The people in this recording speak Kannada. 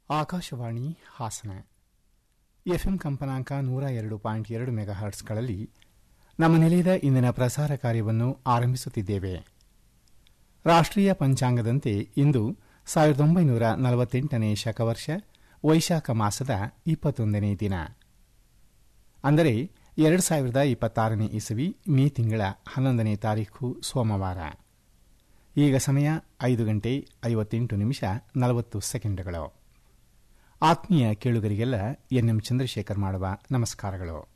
ಆಕಾಶವಾಣಿ ಹಾಸನ ಎಫ್ಎಂ ಕಂಪನಾಂಕ ನೂರ ಎರಡು ಪಾಯಿಂಟ್ ಎರಡು ಮೆಗಾಹರ್ಟ್ಸ್ಗಳಲ್ಲಿ ನಮ್ಮ ನಿಲಯದ ಇಂದಿನ ಪ್ರಸಾರ ಕಾರ್ಯವನ್ನು ಆರಂಭಿಸುತ್ತಿದ್ದೇವೆ ರಾಷ್ಟ್ರೀಯ ಪಂಚಾಂಗದಂತೆ ಇಂದು ಸಾವಿರದ ಒಂಬೈನೂರ ನಲವತ್ತೆಂಟನೇ ಶಕವರ್ಷ ವೈಶಾಖ ಮಾಸದ ಇಪ್ಪತ್ತೊಂದನೇ ದಿನ ಅಂದರೆ ಎರಡು ಸಾವಿರದ ಇಪ್ಪತ್ತಾರನೇ ಇಸವಿ ಮೇ ತಿಂಗಳ ಹನ್ನೊಂದನೇ ತಾರೀಖು ಸೋಮವಾರ ಈಗ ಸಮಯ ಐದು ಗಂಟೆ ಐವತ್ತೆಂಟು ನಿಮಿಷ ನಲವತ್ತು ಸೆಕೆಂಡ್ಗಳು ಆತ್ಮೀಯ ಕೇಳುಗರಿಗೆಲ್ಲ ಎನ್ಎಂ ಚಂದ್ರಶೇಖರ್ ಮಾಡುವ ನಮಸ್ಕಾರಗಳು